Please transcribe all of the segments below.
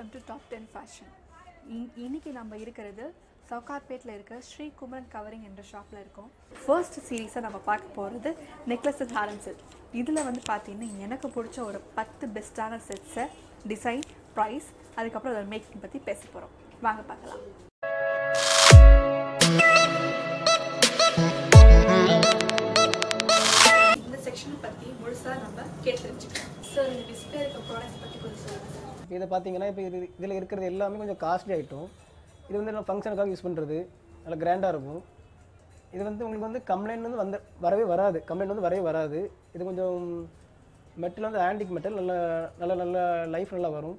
welcome to top ten fashion இன்னைக்கு நம்ம இருக்கிறது சவுகார்பேட்டில் இருக்க ஸ்ரீ குமரன் கவரிங் என்ற ஷாப்பில் இருக்கோம் ஃபர்ஸ்ட் சீரீஸை நம்ம பார்க்க போகிறது நெக்லஸ் அண்ட் ஹாரம் செட் இதில் வந்து பார்த்தீங்கன்னா எனக்கு பிடிச்ச ஒரு பத்து பெஸ்ட்டான செட்ஸை டிசைன் ப்ரைஸ் அதுக்கப்புறம் அதோட மேக்கிங் பற்றி பேச போகிறோம் வாங்க பார்க்கலாம் இந்த செக்ஷன் பற்றி முழுசாக நம்ம கேட்டு தெரிஞ்சுக்கலாம் சார் இந்த டிஸ்பிளே இருக்க ப்ராடக்ட்ஸ் பற்றி கொஞ்சம் சொல்லுங்கள் சார் இதை பார்த்தீங்கன்னா இப்போ இது இதில் இருக்கிறது எல்லாமே கொஞ்சம் காஸ்ட்லி ஐட்டம் இது வந்து நம்ம ஃபங்க்ஷனுக்காக யூஸ் பண்ணுறது நல்லா கிராண்டாக இருக்கும் இது வந்து உங்களுக்கு வந்து கம்ப்ளைண்ட் வந்து வந்து வரவே வராது கம்ப்ளைண்ட் வந்து வரவே வராது இது கொஞ்சம் மெட்டல் வந்து ஆன்டிக் மெட்டல் நல்ல நல்ல நல்ல லைஃப் நல்லா வரும்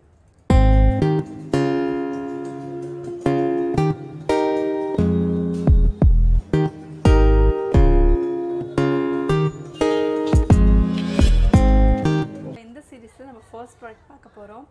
இந்த சீரீஸில் நம்ம ஃபர்ஸ்ட் ப்ராடக்ட் பார்க்க போகிறோம்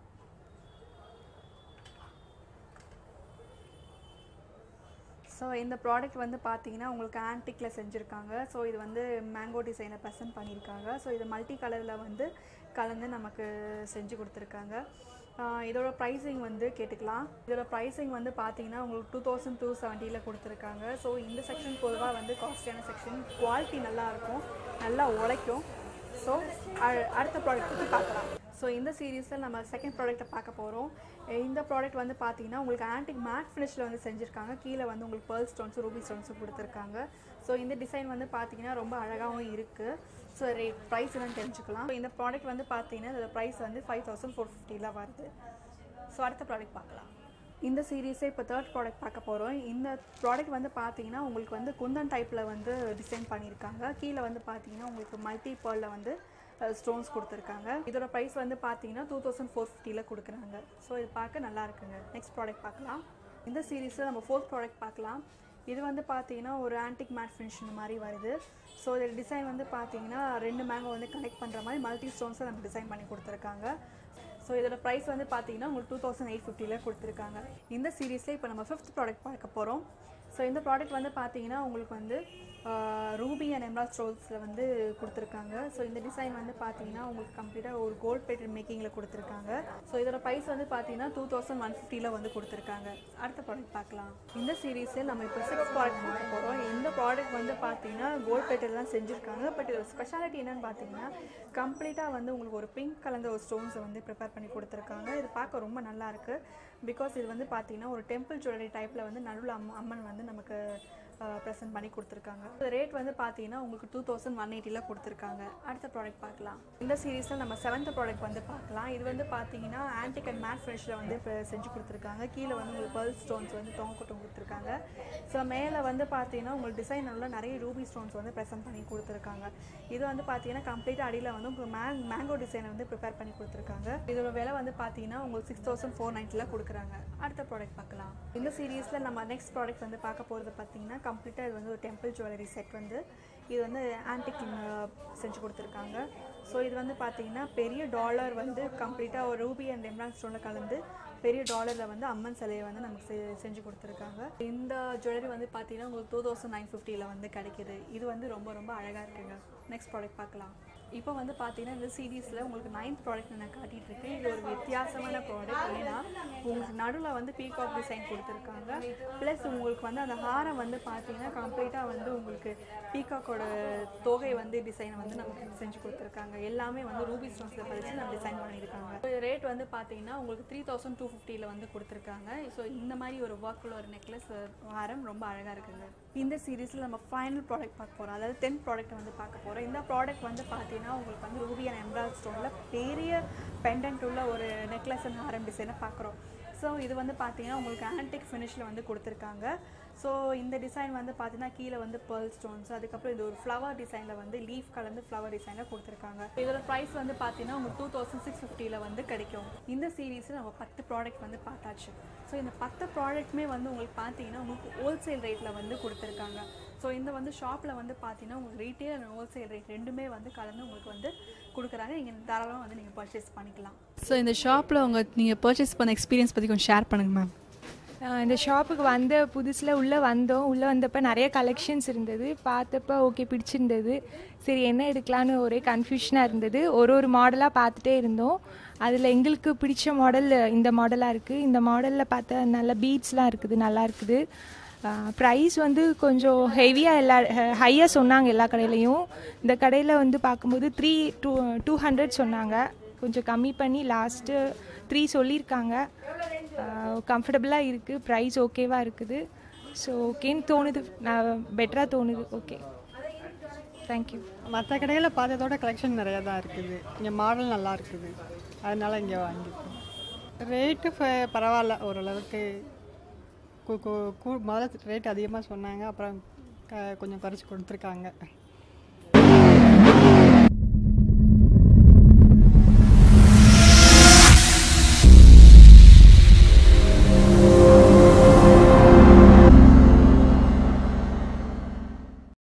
ஸோ இந்த ப்ராடக்ட் வந்து பார்த்தீங்கன்னா உங்களுக்கு ஆன்டிக்கில் செஞ்சுருக்காங்க ஸோ இது வந்து மேங்கோ டிசைனை ப்ரெசென்ட் பண்ணியிருக்காங்க ஸோ இது மல்டி கலரில் வந்து கலந்து நமக்கு செஞ்சு கொடுத்துருக்காங்க ஆஹ் இதோட ப்ரைஸிங் வந்து கேட்டுக்கலாம் இதோட ப்ரைஸிங் வந்து பார்த்தீங்கன்னா உங்களுக்கு டூ தௌசண்ட் டூ செவன்ட்டியில் கொடுத்துருக்காங்க ஸோ இந்த செக்ஷன் பொதுவாக வந்து காஸ்ட்லியான செக்ஷன் குவாலிட்டி நல்லா இருக்கும் நல்லா உழைக்கும் ஸோ அடுத்த ப்ராடக்ட் பற்றி பார்க்கலாம் ஸோ இந்த சீரீஸில் நம்ம செகண்ட் ப்ராடக்ட்டை பார்க்க போகிறோம் இந்த ப்ராடக்ட் வந்து பார்த்தீங்கன்னா உங்களுக்கு ஆன்டிக் மேட் ஃபினிஷில் வந்து செஞ்சுருக்காங்க கீழே வந்து உங்களுக்கு பேர்ல் ஸ்டோன்ஸும் ரூபி ஸ்டோன்ஸும் கொடுத்துருக்காங்க ஸோ இந்த டிசைன் வந்து பார்த்தீங்கன்னா ரொம்ப அழகாகவும் இருக்குது ஸோ ரேட் ப்ரைஸ் என்னன்னு தெரிஞ்சுக்கலாம் So, இந்த ப்ராடக்ட் வந்து பார்த்தீங்கன்னா இதோட ப்ரைஸ் வந்து ஃபைவ் தௌசண்ட் ஃபோர் ஃபிஃப்டியில் வருது ஸோ அடுத்த ப்ராடக்ட் பார்க்கலாம் இந்த சீரீஸே இப்போ தேர்ட் ப்ராடக்ட் பார்க்க போகிறோம் இந்த ப்ராடக்ட் வந்து பார்த்தீங்கன்னா உங்களுக்கு வந்து குந்தன் டைப்பில் வந்து டிசைன் பண்ணியிருக்காங்க கீழே வந்து பார்த்தீங்கன்னா உங்களுக்கு மல்டி பேர்லில் வந்து ஸ்டோன்ஸ் கொடுத்துருக்காங்க இதோட ப்ரைஸ் வந்து பார்த்தீங்கன்னா டூ தௌசண்ட் ஃபோர் ஃபிஃப்டியில் கொடுக்குறாங்க ஸோ இது பார்க்க நல்லா இருக்குங்க நெக்ஸ்ட் ப்ராடக்ட் பார்க்கலாம் இந்த சீரீஸில் நம்ம ஃபோர்த் ப்ராடக்ட் பார்க்கலாம் இது வந்து பார்த்தீங்கன்னா ஒரு ஆன்டிக் மேட் ஃபினிஷ் இந்த மாதிரி வருது ஸோ இதோட டிசைன் வந்து பார்த்தீங்கன்னா ரெண்டு மேங்கோ வந்து கனெக்ட் பண்ணுற மாதிரி மல்டி ஸ்டோன்ஸை நமக்கு டிசைன் பண்ணி கொடுத்துருக்காங்க ஸோ இதோட ப்ரைஸ் வந்து பார்த்தீங்கன்னா உங்களுக்கு டூ தௌசண்ட் எயிட் ஃபிஃப்டியில் கொடுத்துருக்காங்க இந்த சீரீஸில் இப்போ நம்ம ஃபிஃப்த் ப்ராடக்ட் பார்க்க போகிறோம் ஸோ இந்த ப்ராடக்ட் வந்து பார்த்தீங்கன்னா உங்களுக்கு வந்து ரூபி அண்ட் எம்ரால் ஸ்டோல்ஸில் வந்து கொடுத்துருக்காங்க ஸோ இந்த டிசைன் வந்து பார்த்தீங்கன்னா உங்களுக்கு கம்ப்ளீட்டாக ஒரு கோல்ட் பேட்டர் மேக்கிங்கில் கொடுத்துருக்காங்க ஸோ இதோட ப்ரைஸ் வந்து பார்த்தீங்கன்னா டூ தௌசண்ட் ஒன் ஃபிஃப்டியில் வந்து கொடுத்துருக்காங்க அடுத்த ப்ராடக்ட் பார்க்கலாம் இந்த சீரீஸில் நம்ம இப்போ சிக்ஸ் ப்ராடக்ட் பார்க்க போகிறோம் இந்த ப்ராடக்ட் வந்து பார்த்தீங்கன்னா கோல்ட் பேட்டர் தான் செஞ்சுருக்காங்க பட் இதோட ஸ்பெஷாலிட்டி என்னன்னு பார்த்தீங்கன்னா கம்ப்ளீட்டாக வந்து உங்களுக்கு ஒரு பிங்க் கலந்த ஒரு ஸ்டோன்ஸை வந்து ப்ரிப்பேர் பண்ணி கொடுத்துருக்காங்க இது பார்க்க ரொம்ப நல்லா இருக்கு பிகாஸ் இது வந்து பார்த்தீங்கன்னா ஒரு டெம்பிள் ஜுவல்லரி டைப்பில் வந்து நடுவில் அம்ம அம்மன் வந்து நமக்கு ப்ரெசென்ட் பண்ணி கொடுத்துருக்காங்க ரேட் வந்து பார்த்தீங்கன்னா உங்களுக்கு டூ தௌசண்ட் ஒன் எயிட்டியில் கொடுத்துருக்காங்க அடுத்த ப்ராடக்ட் பார்க்கலாம் இந்த சீரீஸில் நம்ம செவன்த் ப்ராடக்ட் வந்து பார்க்கலாம் இது வந்து பார்த்தீங்கன்னா ஆன்டிக் அண்ட் மேட் ஃப்ரெஷ்ஷில் வந்து இப்போ செஞ்சு கொடுத்துருக்காங்க கீழே வந்து உங்களுக்கு பேர்ல் ஸ்டோன்ஸ் வந்து தொங்க கொட்டும் கொடுத்துருக்காங்க ஸோ மேலே வந்து பார்த்தீங்கன்னா உங்களுக்கு டிசைன் உள்ள நிறைய ரூபி ஸ்டோன்ஸ் வந்து ப்ரெசென்ட் பண்ணி கொடுத்துருக்காங்க இது வந்து பார்த்தீங்கன்னா கம்ப்ளீட்டாக அடியில் வந்து உங்களுக்கு மே மேங்கோ டிசைனை வந்து ப்ரிப்பேர் பண்ணி கொடுத்துருக்காங்க இதோட விலை வந்து பார்த்தீங்கன்னா உங்களுக்கு சிக்ஸ் தௌசண்ட் ஃபோர் நைன்ட்டியில் கொடுக்குறாங்க அடுத்த ப்ராடக்ட் பார்க்கலாம் இந்த சீரீஸில் நம்ம நெக்ஸ்ட் ப்ராடக்ட் வந்து பார்க்க போகிறது பார்த்தீங்கன்னா கம்ப்ளீட்டாக இது வந்து ஒரு டெம்பிள் ஜுவல்லரி செட் வந்து இது வந்து ஆன்டிக் செஞ்சு கொடுத்துருக்காங்க ஸோ இது வந்து பார்த்தீங்கன்னா பெரிய டாலர் வந்து கம்ப்ளீட்டாக ஒரு ரூபி அண்ட் எம்ரான் ஸ்டோனில் கலந்து பெரிய டாலரில் வந்து அம்மன் சிலையை வந்து நமக்கு செ- செஞ்சு கொடுத்துருக்காங்க இந்த ஜுவல்லரி வந்து பார்த்தீங்கன்னா உங்களுக்கு டூ தௌசண்ட் நைன் ஃபிஃப்டியில் வந்து கிடைக்குது இது வந்து ரொம்ப ரொம்ப அழகாக இருக்குங்க நெக்ஸ்ட் ப்ராடக்ட் பார்க்கலாம் இப்போ வந்து பார்த்தீங்கன்னா இந்த சீரீஸில் உங்களுக்கு நைன்த் ப்ராடக்ட் நான் காட்டிகிட்டு இருக்கேன் இது ஒரு வித்தியாசமான ப்ராடக்ட் ஏன்னா உங்களுக்கு நடுவில் வந்து பீகாக் டிசைன் கொடுத்துருக்காங்க ப்ளஸ் உங்களுக்கு வந்து அந்த ஹாரம் வந்து பார்த்தீங்கன்னா கம்ப்ளீட்டாக வந்து உங்களுக்கு பீகாக்கோட தொகை வந்து டிசைன் வந்து நமக்கு செஞ்சு கொடுத்துருக்காங்க எல்லாமே வந்து ரூபி ஸ்டோன்ஸில் பதிச்சு நம்ம டிசைன் பண்ணியிருக்காங்க ரேட் வந்து பார்த்தீங்கன்னா உங்களுக்கு த்ரீ தௌசண்ட் டூ ஃபிஃப்டியில் வந்து கொடுத்துருக்காங்க ஸோ இந்த மாதிரி ஒரு ஒர்க்கில் ஒரு நெக்லஸ் ஹாரம் ரொம்ப அழகாக இருக்குங்க இந்த சீரீஸில் நம்ம ஃபைனல் ப்ராடக்ட் பார்க்க போகிறோம் அதாவது டென்த் ப்ராடக்ட் வந்து பார்க்க போகிறோம் இந்த ப்ராடக்ட் வந்து பார்த்தீங்கன்னா உங்களுக்கு வந்து ரூபி அண்ட் எம்ப்ராய்ட் ஸ்டோனில் பெரிய பெண்டன்ட் உள்ள ஒரு நெக்லஸ் அண்ட் ஹாரம் டிசைனை பார்க்குறோம் ஸோ இது வந்து பார்த்தீங்கன்னா உங்களுக்கு ஆன்டிக் ஃபினிஷில் வந்து கொடுத்துருக்காங்க ஸோ இந்த டிசைன் வந்து பார்த்தீங்கன்னா கீழே வந்து பேர்ல் ஸ்டோன்ஸ் அதுக்கப்புறம் இது ஒரு ஃப்ளவர் டிசைனில் வந்து லீஃப் கலந்து ஃப்ளவர் டிசைனில் கொடுத்துருக்காங்க இதோட ப்ரைஸ் வந்து பார்த்தீங்கன்னா உங்களுக்கு டூ தௌசண்ட் சிக்ஸ் ஃபிஃப்டியில் வந்து கிடைக்கும் இந்த சீரீஸில் நம்ம பத்து ப்ராடக்ட் வந்து பார்த்தாச்சு ஸோ இந்த பத்து ப்ராடக்ட்டுமே வந்து உங்களுக்கு பார்த்தீங்கன்னா உங்களுக்கு ஹோல்சேல் ரேட்டில் வந்து கொடுத்துருக்காங்க ஸோ இந்த வந்து ஷாப்பில் வந்து பார்த்தீங்கன்னா உங்களுக்கு ரீட்டெயில் அண்ட் ஹோல்சேல் ரேட் ரெண்டுமே வந்து கலந்து உங்களுக்கு வந்து கொடுக்குறாங்க நீங்கள் தாராளமாக வந்து நீங்கள் பர்ச்சேஸ் பண்ணிக்கலாம் ஸோ இந்த ஷாப்பில் உங்கள் நீங்கள் பர்ச்சேஸ் பண்ண எக்ஸ்பீரியன்ஸ் பற்றி கொஞ்சம் ஷேர் பண்ணுங்கள் மேம் ஆஹ் இந்த ஷாப்புக்கு வந்த புதுசில் உள்ளே வந்தோம் உள்ளே வந்தப்போ நிறைய கலெக்ஷன்ஸ் இருந்தது பார்த்தப்ப ஓகே பிடிச்சிருந்தது சரி என்ன எடுக்கலான்னு ஒரே கன்ஃபியூஷனாக இருந்தது ஒரு ஒரு மாடலாக பார்த்துட்டே இருந்தோம் அதில் எங்களுக்கு பிடிச்ச மாடல் இந்த மாடலாக இருக்குது இந்த மாடலில் பார்த்தா நல்ல பீட்ஸ்லாம் இருக்குது நல்லா இருக்குது ப்ரைஸ் வந்து கொஞ்சம் ஹெவியாக எல்லா ஹையாக சொன்னாங்க எல்லா கடையிலையும் இந்த கடையில் வந்து பார்க்கும்போது த்ரீ டூ டூ ஹண்ட்ரட் சொன்னாங்க கொஞ்சம் கம்மி பண்ணி லாஸ்ட்டு த்ரீ சொல்லியிருக்காங்க கம்ஃபர்டபுளாக இருக்குது ப்ரைஸ் ஓகேவாக இருக்குது ஸோ ஓகேன்னு தோணுது நான் பெட்டராக தோணுது ஓகே தேங்க்யூ மற்ற கடையில் பார்த்ததோட கலெக்ஷன் நிறையா தான் இருக்குது இங்கே மாடல் நல்லா இருக்குது அதனால இங்கே வாங்கியிருக்கோம் ரேட்டு ஃப- பரவாயில்ல ஓரளவுக்கு கு- கு- கு- முதல்ல ரேட் அதிகமாக சொன்னாங்க அப்புறம் க- கொஞ்சம் குறைச்சி கொடுத்துருக்காங்க